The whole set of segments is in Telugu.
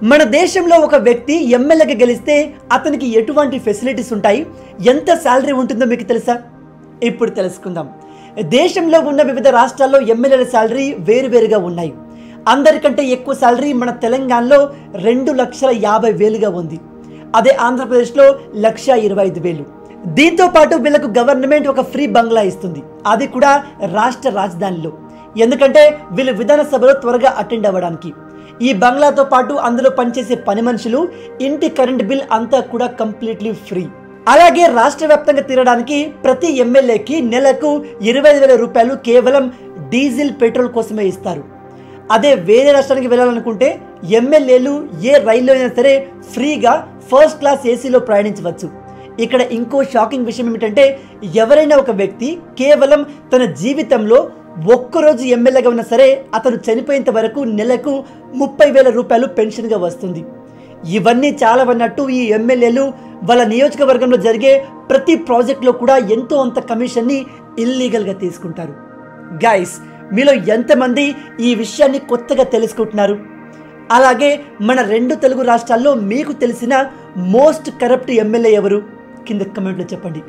మన దేశంలో ఒక వ్యక్తి ఎమ్మెల్యేగా గెలిస్తే అతనికి ఎటువంటి ఫెసిలిటీస్ ఉంటాయి ఎంత శాలరీ ఉంటుందో మీకు తెలుసా ఇప్పుడు తెలుసుకుందాం దేశంలో ఉన్న వివిధ రాష్ట్రాల్లో ఎమ్మెల్యేల శాలరీ వేరువేరుగా ఉన్నాయి అందరికంటే ఎక్కువ శాలరీ మన తెలంగాణలో రెండు లక్షల యాభై వేలుగా ఉంది అదే ఆంధ్రప్రదేశ్లో లక్ష ఇరవై ఐదు వేలు దీంతో పాటు వీళ్ళకు గవర్నమెంట్ ఒక ఫ్రీ బంగ్లా ఇస్తుంది అది కూడా రాష్ట్ర రాజధానిలో ఎందుకంటే వీళ్ళు విధానసభలో త్వరగా అటెండ్ అవ్వడానికి ఈ బంగ్లాతో పాటు అందులో పనిచేసే పని మనుషులు ఇంటి కరెంట్ బిల్ అంతా కూడా కంప్లీట్లీ ఫ్రీ అలాగే రాష్ట్ర వ్యాప్తంగా తిరగడానికి ప్రతి ఎమ్మెల్యేకి నెలకు ఇరవై ఐదు వేల రూపాయలు కేవలం డీజిల్ పెట్రోల్ కోసమే ఇస్తారు అదే వేరే రాష్ట్రానికి వెళ్ళాలనుకుంటే ఎమ్మెల్యేలు ఏ రైల్లో అయినా సరే ఫ్రీగా ఫస్ట్ క్లాస్ ఏసీలో ప్రయాణించవచ్చు ఇక్కడ ఇంకో షాకింగ్ విషయం ఏమిటంటే ఎవరైనా ఒక వ్యక్తి కేవలం తన జీవితంలో ఒక్కరోజు ఎమ్మెల్యేగా ఉన్నా సరే అతను చనిపోయేంత వరకు నెలకు ముప్పై వేల రూపాయలు పెన్షన్గా వస్తుంది ఇవన్నీ చాలా అన్నట్టు ఈ ఎమ్మెల్యేలు వాళ్ళ నియోజకవర్గంలో జరిగే ప్రతి ప్రాజెక్ట్లో కూడా ఎంతో అంత కమిషన్ని ఇల్లీగల్గా తీసుకుంటారు గైస్ మీలో ఎంతమంది ఈ విషయాన్ని కొత్తగా తెలుసుకుంటున్నారు అలాగే మన రెండు తెలుగు రాష్ట్రాల్లో మీకు తెలిసిన మోస్ట్ కరప్ట్ ఎమ్మెల్యే ఎవరు కింద కమెంట్లో చెప్పండి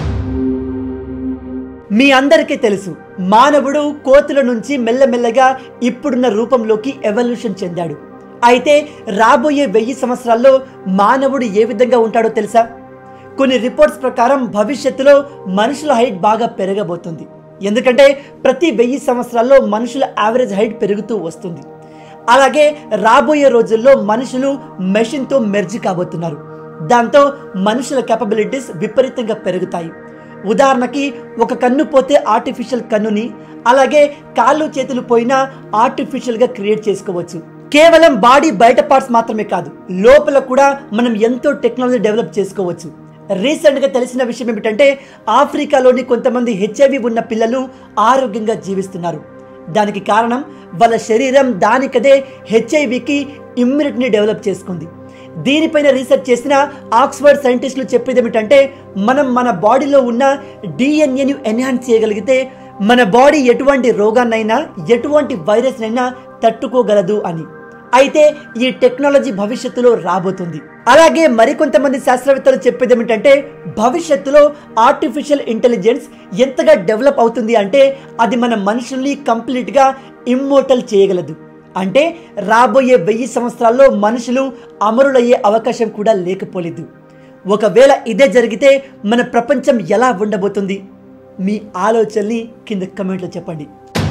మీ అందరికీ తెలుసు మానవుడు కోతుల నుంచి మెల్లమెల్లగా ఇప్పుడున్న రూపంలోకి ఎవల్యూషన్ చెందాడు అయితే రాబోయే వెయ్యి సంవత్సరాల్లో మానవుడు ఏ విధంగా ఉంటాడో తెలుసా కొన్ని రిపోర్ట్స్ ప్రకారం భవిష్యత్తులో మనుషుల హైట్ బాగా పెరగబోతుంది ఎందుకంటే ప్రతి వెయ్యి సంవత్సరాల్లో మనుషుల యావరేజ్ హైట్ పెరుగుతూ వస్తుంది అలాగే రాబోయే రోజుల్లో మనుషులు మెషిన్తో మెర్జ్ కాబోతున్నారు దాంతో మనుషుల కేపబిలిటీస్ విపరీతంగా పెరుగుతాయి ఉదాహరణకి ఒక కన్ను పోతే ఆర్టిఫిషియల్ కన్నుని అలాగే కాళ్ళు చేతులు పోయినా ఆర్టిఫిషియల్గా క్రియేట్ చేసుకోవచ్చు కేవలం బాడీ బయట పార్ట్స్ మాత్రమే కాదు లోపల కూడా మనం ఎంతో టెక్నాలజీ డెవలప్ చేసుకోవచ్చు రీసెంట్గా తెలిసిన విషయం ఏమిటంటే ఆఫ్రికాలోని కొంతమంది హెచ్ఐవి ఉన్న పిల్లలు ఆరోగ్యంగా జీవిస్తున్నారు దానికి కారణం వాళ్ళ శరీరం దానికదే హెచ్ఐవికి ఇమ్యూనిటీని డెవలప్ చేసుకుంది దీనిపైన రీసెర్చ్ చేసిన ఆక్స్ఫర్డ్ సైంటిస్టులు చెప్పేది ఏమిటంటే మనం మన బాడీలో ఉన్న డిఎన్ఏని ఎన్హాన్స్ చేయగలిగితే మన బాడీ ఎటువంటి రోగాన్నైనా ఎటువంటి వైరస్నైనా తట్టుకోగలదు అని అయితే ఈ టెక్నాలజీ భవిష్యత్తులో రాబోతుంది అలాగే మరికొంతమంది శాస్త్రవేత్తలు చెప్పేది ఏమిటంటే భవిష్యత్తులో ఆర్టిఫిషియల్ ఇంటెలిజెన్స్ ఎంతగా డెవలప్ అవుతుంది అంటే అది మన మనుషుల్ని కంప్లీట్గా ఇమ్మోటల్ చేయగలదు అంటే రాబోయే వెయ్యి సంవత్సరాల్లో మనుషులు అమరులయ్యే అవకాశం కూడా లేకపోలేదు ఒకవేళ ఇదే జరిగితే మన ప్రపంచం ఎలా ఉండబోతుంది మీ ఆలోచనని కింద కమెంట్లో చెప్పండి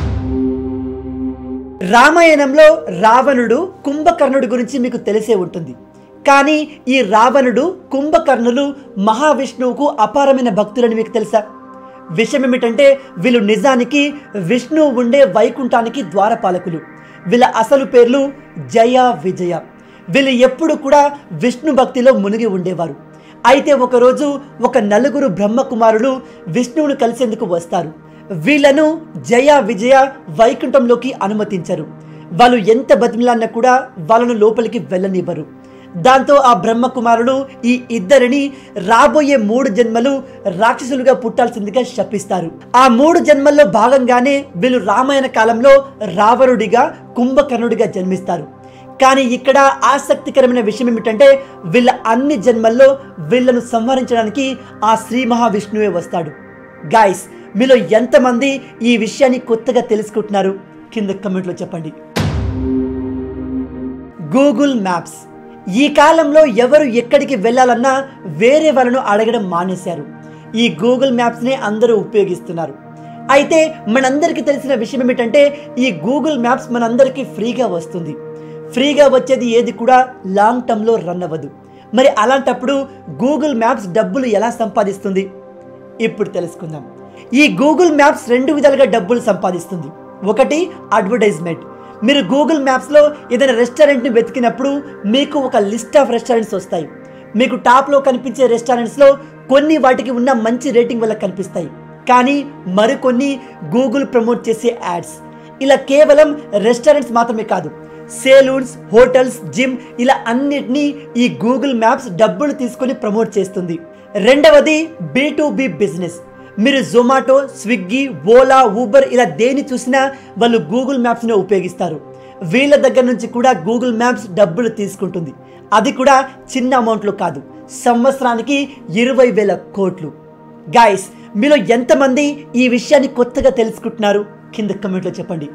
రామాయణంలో రావణుడు కుంభకర్ణుడి గురించి మీకు తెలిసే ఉంటుంది కానీ ఈ రావణుడు కుంభకర్ణులు మహావిష్ణువుకు అపారమైన భక్తులని మీకు తెలుసా విషయం ఏమిటంటే వీళ్ళు నిజానికి విష్ణువు ఉండే వైకుంఠానికి ద్వారపాలకులు వీళ్ళ అసలు పేర్లు జయ విజయ వీళ్ళు ఎప్పుడు కూడా విష్ణు భక్తిలో మునిగి ఉండేవారు అయితే ఒకరోజు ఒక నలుగురు బ్రహ్మకుమారులు విష్ణువును కలిసేందుకు వస్తారు వీళ్ళను జయ విజయ వైకుంఠంలోకి అనుమతించరు వాళ్ళు ఎంత బతిమిలాన్నా కూడా వాళ్ళను లోపలికి వెళ్ళనివ్వరు దాంతో ఆ బ్రహ్మకుమారుడు ఈ ఇద్దరిని రాబోయే మూడు జన్మలు రాక్షసులుగా పుట్టాల్సిందిగా శపిస్తారు ఆ మూడు జన్మల్లో భాగంగానే వీళ్ళు రామాయణ కాలంలో రావణుడిగా కుంభకర్ణుడిగా జన్మిస్తారు కానీ ఇక్కడ ఆసక్తికరమైన విషయం ఏమిటంటే వీళ్ళ అన్ని జన్మల్లో వీళ్ళను సంహరించడానికి ఆ శ్రీ మహావిష్ణువే వస్తాడు గాయస్ మీలో ఎంతమంది ఈ విషయాన్ని కొత్తగా తెలుసుకుంటున్నారు కింద కమెంట్లో చెప్పండి గూగుల్ మ్యాప్స్ ఈ కాలంలో ఎవరు ఎక్కడికి వెళ్ళాలన్నా వేరే వాళ్ళను అడగడం మానేశారు ఈ గూగుల్ మ్యాప్స్నే అందరూ ఉపయోగిస్తున్నారు అయితే మనందరికీ తెలిసిన విషయం ఏమిటంటే ఈ గూగుల్ మ్యాప్స్ మనందరికీ ఫ్రీగా వస్తుంది ఫ్రీగా వచ్చేది ఏది కూడా లాంగ్ టర్మ్లో రన్ అవ్వదు మరి అలాంటప్పుడు గూగుల్ మ్యాప్స్ డబ్బులు ఎలా సంపాదిస్తుంది ఇప్పుడు తెలుసుకుందాం ఈ గూగుల్ మ్యాప్స్ రెండు విధాలుగా డబ్బులు సంపాదిస్తుంది ఒకటి అడ్వర్టైజ్మెంట్ మీరు గూగుల్ మ్యాప్స్లో ఏదైనా రెస్టారెంట్ని వెతికినప్పుడు మీకు ఒక లిస్ట్ ఆఫ్ రెస్టారెంట్స్ వస్తాయి మీకు టాప్లో కనిపించే రెస్టారెంట్స్లో కొన్ని వాటికి ఉన్న మంచి రేటింగ్ వల్ల కనిపిస్తాయి కానీ మరికొన్ని గూగుల్ ప్రమోట్ చేసే యాడ్స్ ఇలా కేవలం రెస్టారెంట్స్ మాత్రమే కాదు సేలూన్స్ హోటల్స్ జిమ్ ఇలా అన్నిటినీ ఈ గూగుల్ మ్యాప్స్ డబ్బులు తీసుకొని ప్రమోట్ చేస్తుంది రెండవది బీ టు బి బిజినెస్ మీరు జొమాటో స్విగ్గీ ఓలా ఊబర్ ఇలా దేని చూసినా వాళ్ళు గూగుల్ మ్యాప్స్ని ఉపయోగిస్తారు వీళ్ళ దగ్గర నుంచి కూడా గూగుల్ మ్యాప్స్ డబ్బులు తీసుకుంటుంది అది కూడా చిన్న అమౌంట్లో కాదు సంవత్సరానికి ఇరవై వేల కోట్లు గాయస్ మీలో ఎంతమంది ఈ విషయాన్ని కొత్తగా తెలుసుకుంటున్నారు కింద కమెంట్లో చెప్పండి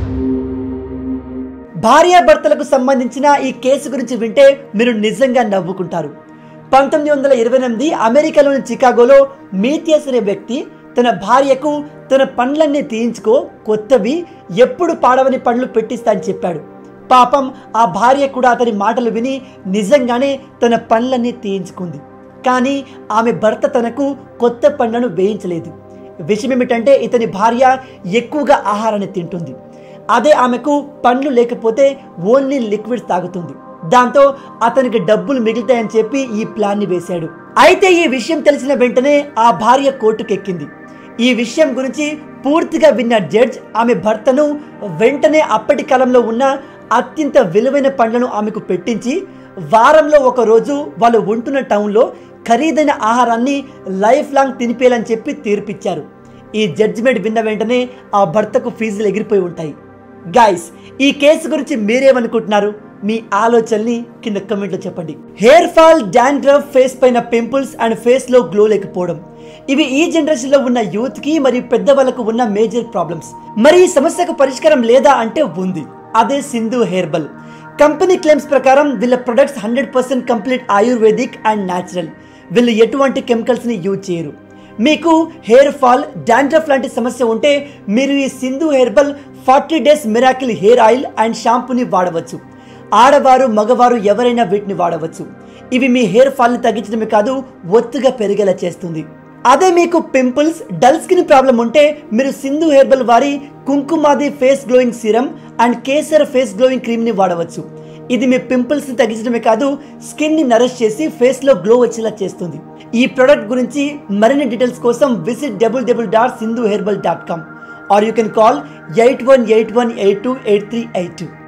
భార్యాభర్తలకు సంబంధించిన ఈ కేసు గురించి వింటే మీరు నిజంగా నవ్వుకుంటారు పంతొమ్మిది వందల ఇరవై ఎనిమిది అమెరికాలోని చికాగోలో మీథియస్ అనే వ్యక్తి తన భార్యకు తన పండ్లన్నీ తీయించుకో కొత్తవి ఎప్పుడు పాడవని పండ్లు పెట్టిస్తా అని చెప్పాడు పాపం ఆ భార్య కూడా అతని మాటలు విని నిజంగానే తన పండ్లన్నీ తీయించుకుంది కానీ ఆమె భర్త తనకు కొత్త పండ్లను వేయించలేదు విషయం ఏమిటంటే ఇతని భార్య ఎక్కువగా ఆహారాన్ని తింటుంది అదే ఆమెకు పండ్లు లేకపోతే ఓన్లీ లిక్విడ్స్ తాగుతుంది దాంతో అతనికి డబ్బులు మిగులుతాయని చెప్పి ఈ ప్లాన్ని వేశాడు అయితే ఈ విషయం తెలిసిన వెంటనే ఆ భార్య కోర్టుకెక్కింది ఈ విషయం గురించి పూర్తిగా విన్న జడ్జ్ ఆమె భర్తను వెంటనే అప్పటి కాలంలో ఉన్న అత్యంత విలువైన పండ్లను ఆమెకు పెట్టించి వారంలో ఒక రోజు వాళ్ళు ఉంటున్న టౌన్లో ఖరీదైన ఆహారాన్ని లైఫ్ లాంగ్ తినిపేయాలని చెప్పి తీర్పిచ్చారు ఈ జడ్జిమెంట్ విన్న వెంటనే ఆ భర్తకు ఫీజులు ఎగిరిపోయి ఉంటాయి గాయస్ ఈ కేసు గురించి మీరేమనుకుంటున్నారు మీ ఆలోచనని కింద కమెంట్లో చెప్పండి హెయిర్ ఫాల్ డాండ్రఫ్ ఫేస్ పైన పింపుల్స్ అండ్ ఫేస్ లో గ్లో లేకపోవడం ఇవి ఈ జనరేషన్ లో ఉన్న యూత్ కి మరియు పెద్దవాళ్ళకు ఉన్న మేజర్ ప్రాబ్లమ్స్ మరి ఈ సమస్యకు పరిష్కారం లేదా అంటే ఉంది అదే సింధు హెయిర్బల్ కంపెనీ క్లెయిమ్స్ ప్రకారం వీళ్ళ products hundred percent complete ayurvedic and natural వీళ్ళు ఎటువంటి కెమికల్స్ ని యూజ్ చేయరు మీకు హెయిర్ ఫాల్ డాండ్రఫ్ లాంటి సమస్య ఉంటే మీరు ఈ Sindhu herbal forty days miracle hair oil and షాంపూని వాడవచ్చు ఆడవారు మగవారు ఎవరైనా వీటిని వాడవచ్చు ఇవి మీ హెయిర్ ఫాల్ని తగ్గించడమే కాదు ఒత్తుగా పెరిగేలా చేస్తుంది అదే మీకు పింపుల్స్ డల్ స్కిన్ ప్రాబ్లం ఉంటే మీరు సింధు హెర్బల్ వారి Kumkumadi face glowing serum and Kesar face glowing క్రీమ్ని వాడవచ్చు ఇది మీ పింపుల్స్ని తగ్గించడమే కాదు స్కిన్ని నరిష్ చేసి ఫేస్లో గ్లో వచ్చేలా చేస్తుంది ఈ ప్రోడక్ట్ గురించి మరిన్ని డీటెయిల్స్ కోసం visit double double dot Sindhu herbal dot com or you can call eight one eight one eight two eight three eight two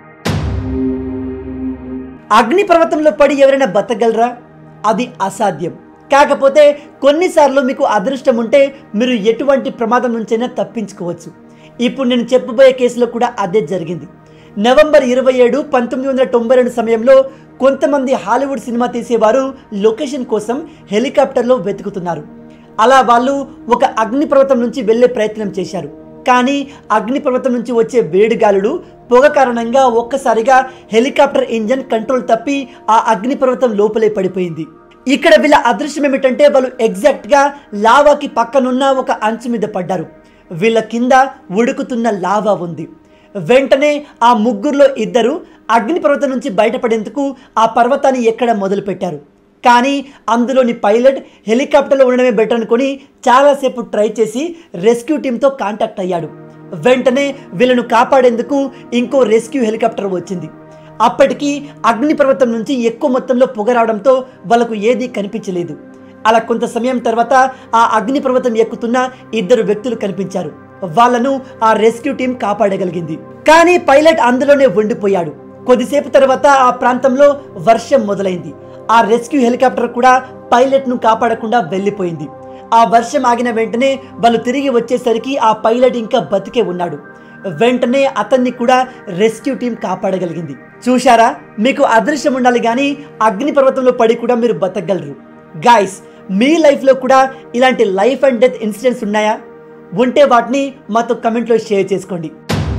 అగ్ని పర్వతంలో పడి ఎవరైనా బతకగలరా అది అసాధ్యం కాకపోతే కొన్నిసార్లు మీకు అదృష్టం ఉంటే మీరు ఎటువంటి ప్రమాదం నుంచైనా తప్పించుకోవచ్చు ఇప్పుడు నేను చెప్పబోయే కేసులో కూడా అదే జరిగింది నవంబర్ ఇరవై ఏడు పంతొమ్మిది వందల తొంభై రెండు సమయంలో కొంతమంది హాలీవుడ్ సినిమా తీసేవారు లొకేషన్ కోసం హెలికాప్టర్లో వెతుకుతున్నారు అలా వాళ్ళు ఒక అగ్నిపర్వతం నుంచి వెళ్ళే ప్రయత్నం చేశారు కానీ అగ్నిపర్వతం నుంచి వచ్చే వేడిగాలులు పొగ కారణంగా ఒక్కసారిగా హెలికాప్టర్ ఇంజన్ కంట్రోల్ తప్పి ఆ అగ్నిపర్వతం లోపలే పడిపోయింది ఇక్కడ వీళ్ళ అదృశ్యం ఏమిటంటే వాళ్ళు ఎగ్జాక్ట్ గా లావాకి పక్కనున్న ఒక అంచు మీద పడ్డారు వీళ్ళ కింద ఉడుకుతున్న లావా ఉంది వెంటనే ఆ ముగ్గురులో ఇద్దరు అగ్నిపర్వతం నుంచి బయటపడేందుకు ఆ పర్వతాన్ని ఎక్కడ మొదలుపెట్టారు కానీ అందులోని పైలట్ హెలికాప్టర్లో ఉండడమే బెటర్ అనుకొని చాలాసేపు ట్రై చేసి రెస్క్యూ టీంతో కాంటాక్ట్ అయ్యాడు వెంటనే వీళ్ళను కాపాడేందుకు ఇంకో రెస్క్యూ హెలికాప్టర్ వచ్చింది అప్పటికి అగ్నిపర్వతం నుంచి ఎక్కువ మొత్తంలో పొగ రావడంతో వాళ్ళకు ఏదీ కనిపించలేదు అలా కొంత సమయం తర్వాత ఆ అగ్నిపర్వతం ఎక్కుతున్న ఇద్దరు వ్యక్తులు కనిపించారు వాళ్ళను ఆ రెస్క్యూ టీం కాపాడగలిగింది కానీ పైలట్ అందులోనే ఉండిపోయాడు కొద్దిసేపు తర్వాత ఆ ప్రాంతంలో వర్షం మొదలైంది ఆ రెస్క్యూ హెలికాప్టర్ కూడా పైలట్ను కాపాడకుండా వెళ్ళిపోయింది ఆ వర్షం ఆగిన వెంటనే వాళ్ళు తిరిగి వచ్చేసరికి ఆ పైలట్ ఇంకా బతికే ఉన్నాడు వెంటనే అతన్ని కూడా రెస్క్యూ టీం కాపాడగలిగింది చూశారా మీకు అదృశ్యం ఉండాలి కానీ అగ్నిపర్వతంలో పడి కూడా మీరు బతకగలరు గాయస్ మీ లైఫ్లో కూడా ఇలాంటి లైఫ్ అండ్ డెత్ ఇన్సిడెంట్స్ ఉన్నాయా ఉంటే వాటిని మాతో కమెంట్లో షేర్ చేసుకోండి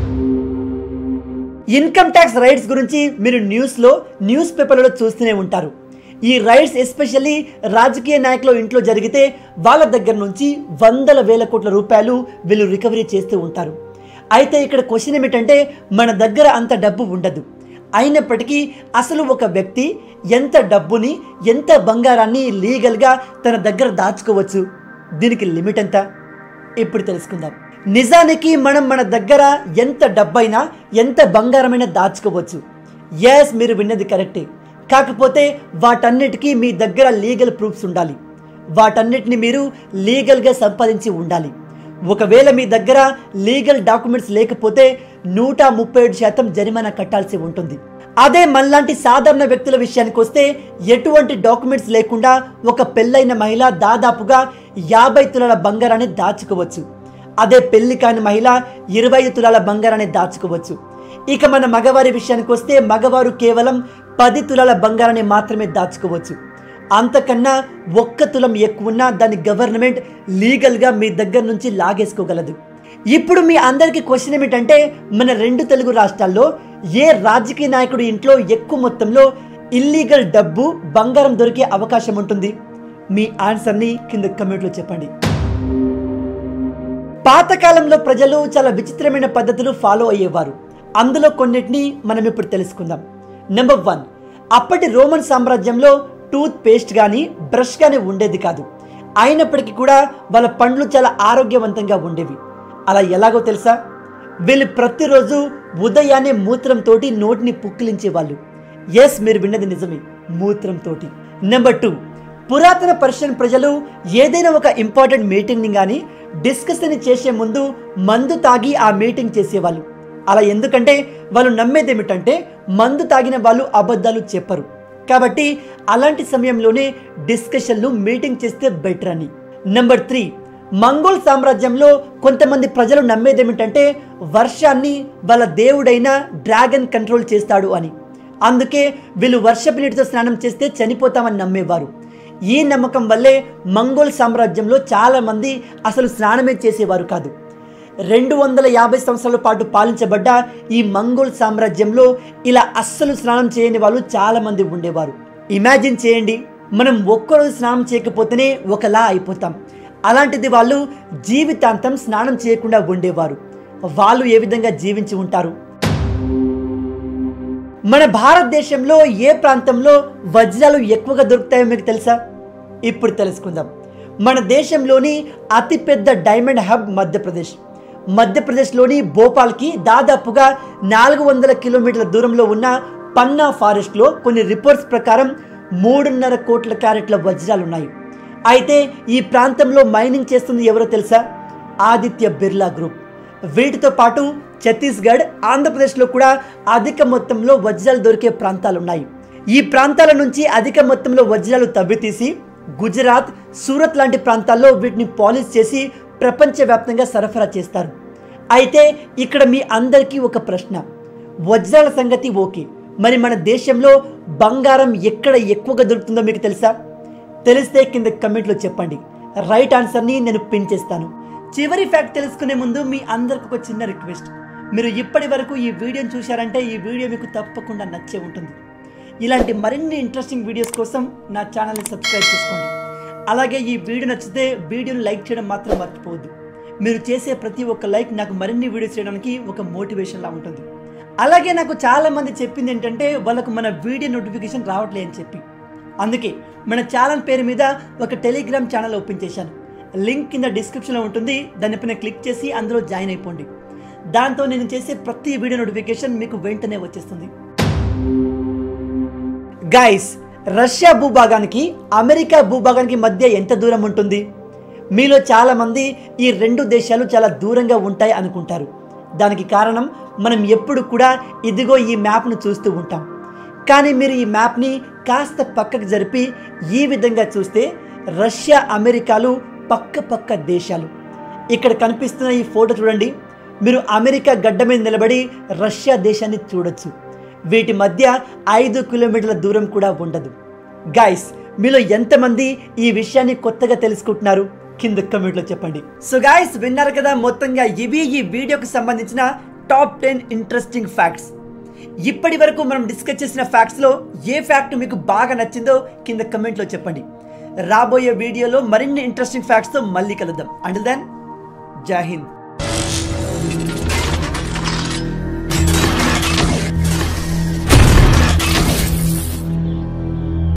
ఇన్కమ్ ట్యాక్స్ రైట్స్ గురించి మీరు న్యూస్లో న్యూస్ పేపర్లలో చూస్తూనే ఉంటారు ఈ రైట్స్ ఎస్పెషల్లీ రాజకీయ నాయకుల ఇంట్లో జరిగితే వాళ్ళ దగ్గర నుంచి వందల వేల కోట్ల రూపాయలు వీళ్ళు రికవరీ చేస్తూ ఉంటారు అయితే ఇక్కడ క్వశ్చన్ ఏమిటంటే మన దగ్గర అంత డబ్బు ఉండదు అయినప్పటికీ అసలు ఒక వ్యక్తి ఎంత డబ్బుని ఎంత బంగారాన్ని లీగల్గా తన దగ్గర దాచుకోవచ్చు దీనికి లిమిట్ ఎంత ఇప్పుడు తెలుసుకుందాం నిజానికి మనం మన దగ్గర ఎంత డబ్బైనా ఎంత బంగారమైనా దాచుకోవచ్చు ఎస్ మీరు విన్నది కరెక్టే కాకపోతే వాటన్నిటికీ మీ దగ్గర లీగల్ ప్రూఫ్స్ ఉండాలి వాటన్నిటిని మీరు లీగల్గా సంపాదించి ఉండాలి ఒకవేళ మీ దగ్గర లీగల్ డాక్యుమెంట్స్ లేకపోతే నూట ముప్పై ఏడు శాతం జరిమానా కట్టాల్సి ఉంటుంది అదే మనలాంటి సాధారణ వ్యక్తుల విషయానికి వస్తే ఎటువంటి డాక్యుమెంట్స్ లేకుండా ఒక పెళ్ళైన మహిళ దాదాపుగా యాభై తులాల బంగారాన్ని దాచుకోవచ్చు అదే పెళ్లి కాని మహిళ ఇరవై ఐదు తులాల బంగారాన్ని దాచుకోవచ్చు ఇక మన మగవారి విషయానికి వస్తే మగవారు కేవలం పది తులాల బంగారాన్ని మాత్రమే దాచుకోవచ్చు అంతకన్నా ఒక్క తులం ఎక్కువ ఉన్నా దాని గవర్నమెంట్ లీగల్గా మీ దగ్గర నుంచి లాగేసుకోగలదు ఇప్పుడు మీ అందరికీ క్వశ్చన్ ఏమిటంటే మన రెండు తెలుగు రాష్ట్రాల్లో ఏ రాజకీయ నాయకుడి ఇంట్లో ఎక్కువ మొత్తంలో ఇల్లీగల్ డబ్బు బంగారం దొరికే అవకాశం ఉంటుంది మీ ఆన్సర్ని కింద కమెంట్లో చెప్పండి పాతకాలంలో ప్రజలు చాలా విచిత్రమైన పద్ధతులు ఫాలో అయ్యేవారు అందులో కొన్నిటిని మనం ఇప్పుడు తెలుసుకుందాం నెంబర్ వన్ అప్పటి రోమన్ సామ్రాజ్యంలో టూత్ పేస్ట్ కానీ బ్రష్ కానీ ఉండేది కాదు అయినప్పటికీ కూడా వాళ్ళ పండ్లు చాలా ఆరోగ్యవంతంగా ఉండేవి అలా ఎలాగో తెలుసా వీళ్ళు ప్రతిరోజు ఉదయాన్నే మూత్రంతో నోటిని పుక్కిలించేవాళ్ళు ఎస్ మీరు విన్నది నిజమే మూత్రంతో నెంబర్ టూ పురాతన పర్షియన్ ప్రజలు ఏదైనా ఒక ఇంపార్టెంట్ మీటింగ్ని కానీ డిస్కషన్ చేసే ముందు మందు తాగి ఆ మీటింగ్ చేసేవాళ్ళు అలా ఎందుకంటే వాళ్ళు నమ్మేది ఏమిటంటే మందు తాగిన వాళ్ళు అబద్ధాలు చెప్పరు కాబట్టి అలాంటి సమయంలోనే డిస్కషన్లు మీటింగ్ చేస్తే బెటర్ అని నెంబర్ త్రీ మంగోల్ సామ్రాజ్యంలో కొంతమంది ప్రజలు నమ్మేది ఏమిటంటే వర్షాన్ని వాళ్ళ దేవుడైన డ్రాగన్ కంట్రోల్ చేస్తాడు అని అందుకే వీళ్ళు వర్షపు నీటితో స్నానం చేస్తే చనిపోతామని నమ్మేవారు ఈ నమ్మకం వల్లే మంగోల్ సామ్రాజ్యంలో చాలామంది అసలు స్నానమే చేసేవారు కాదు రెండు వందల యాభై సంవత్సరాల పాటు పాలించబడ్డ ఈ మంగోల్ సామ్రాజ్యంలో ఇలా అస్సలు స్నానం చేయని వాళ్ళు చాలామంది ఉండేవారు ఇమాజిన్ చేయండి మనం ఒక్కరోజు స్నానం చేయకపోతేనే ఒకలా అయిపోతాం అలాంటిది వాళ్ళు జీవితాంతం స్నానం చేయకుండా ఉండేవారు వాళ్ళు ఏ విధంగా జీవించి ఉంటారు మన భారతదేశంలో ఏ ప్రాంతంలో వజ్రాలు ఎక్కువగా దొరుకుతాయో మీకు తెలుసా ఇప్పుడు తెలుసుకుందాం మన దేశంలోని అతిపెద్ద డైమండ్ హబ్ మధ్యప్రదేశ్ మధ్యప్రదేశ్లోని భోపాల్కి దాదాపుగా నాలుగు వందల కిలోమీటర్ల దూరంలో ఉన్న పన్నా ఫారెస్ట్లో కొన్ని రిపోర్ట్స్ ప్రకారం మూడున్నర కోట్ల క్యారెట్ల వజ్రాలు ఉన్నాయి అయితే ఈ ప్రాంతంలో మైనింగ్ చేస్తుంది ఎవరో తెలుసా ఆదిత్య బిర్లా గ్రూప్ వీటితో పాటు ఛత్తీస్గఢ్ ఆంధ్రప్రదేశ్లో కూడా అధిక మొత్తంలో వజ్రాలు దొరికే ప్రాంతాలు ఉన్నాయి ఈ ప్రాంతాల నుంచి అధిక మొత్తంలో వజ్రాలు తవ్వితీసి గుజరాత్ సూరత్ లాంటి ప్రాంతాల్లో వీటిని పాలిష్ చేసి ప్రపంచవ్యాప్తంగా సరఫరా చేస్తారు అయితే ఇక్కడ మీ అందరికీ ఒక ప్రశ్న వజ్రాల సంగతి ఓకే మరి మన దేశంలో బంగారం ఎక్కడ ఎక్కువగా దొరుకుతుందో మీకు తెలుసా తెలిస్తే కింద కమెంట్లో చెప్పండి రైట్ ఆన్సర్ని నేను పిన్ చేస్తాను చివరి ఫ్యాక్ట్ తెలుసుకునే ముందు మీ అందరికి ఒక చిన్న రిక్వెస్ట్ మీరు ఇప్పటి వరకు ఈ వీడియోని చూశారంటే ఈ వీడియో మీకు తప్పకుండా నచ్చే ఉంటుంది ఇలాంటి మరిన్ని ఇంట్రెస్టింగ్ వీడియోస్ కోసం నా ఛానల్ని సబ్స్క్రైబ్ చేసుకోండి అలాగే ఈ వీడియో నచ్చితే వీడియోని లైక్ చేయడం మాత్రం మర్చిపోవద్దు మీరు చేసే ప్రతి ఒక్క లైక్ నాకు మరిన్ని వీడియోస్ చేయడానికి ఒక మోటివేషన్లా ఉంటుంది అలాగే నాకు చాలా మంది చెప్పింది ఏంటంటే వాళ్ళకు మన వీడియో నోటిఫికేషన్ రావట్లే అని చెప్పి అందుకే మన ఛానల్ పేరు మీద ఒక టెలిగ్రామ్ ఛానల్ ఓపెన్ చేశాను లింక్ కింద డిస్క్రిప్షన్లో ఉంటుంది దానిపైన క్లిక్ చేసి అందులో జాయిన్ అయిపోండి దాంతో నేను చేసే ప్రతి వీడియో నోటిఫికేషన్ మీకు వెంటనే వచ్చేస్తుంది గైస్ రష్యా భూభాగానికి అమెరికా భూభాగానికి మధ్య ఎంత దూరం ఉంటుంది మీలో చాలామంది ఈ రెండు దేశాలు చాలా దూరంగా ఉంటాయి అనుకుంటారు దానికి కారణం మనం ఎప్పుడు కూడా ఇదిగో ఈ మ్యాప్ను చూస్తూ ఉంటాం కానీ మీరు ఈ మ్యాప్ని కాస్త పక్కకు జరిపి ఈ విధంగా చూస్తే రష్యా అమెరికాలు పక్క పక్క దేశాలు ఇక్కడ కనిపిస్తున్న ఈ ఫోటో చూడండి మీరు అమెరికా గడ్డ మీద నిలబడి రష్యా దేశాన్ని చూడొచ్చు వీటి మధ్య ఐదు కిలోమీటర్ల దూరం కూడా ఉండదు గైస్ మీలో ఎంతమంది ఈ విషయాన్ని కొత్తగా తెలుసుకుంటున్నారు కింద కమెంట్లో చెప్పండి సో గైస్ విన్నారు కదా మొత్తంగా ఇవి ఈ వీడియోకి సంబంధించిన టాప్ టెన్ ఇంట్రెస్టింగ్ ఫ్యాక్ట్స్ ఇప్పటి వరకు మనం డిస్కస్ చేసిన ఫ్యాక్ట్స్లో ఏ ఫ్యాక్ట్ మీకు బాగా నచ్చిందో కింద కమెంట్లో చెప్పండి రాబోయే వీడియోలో మరిన్ని ఇంట్రెస్టింగ్ ఫ్యాక్ట్స్తో మళ్ళీ కలుద్దాం అండ్ దెన్ జై హింద్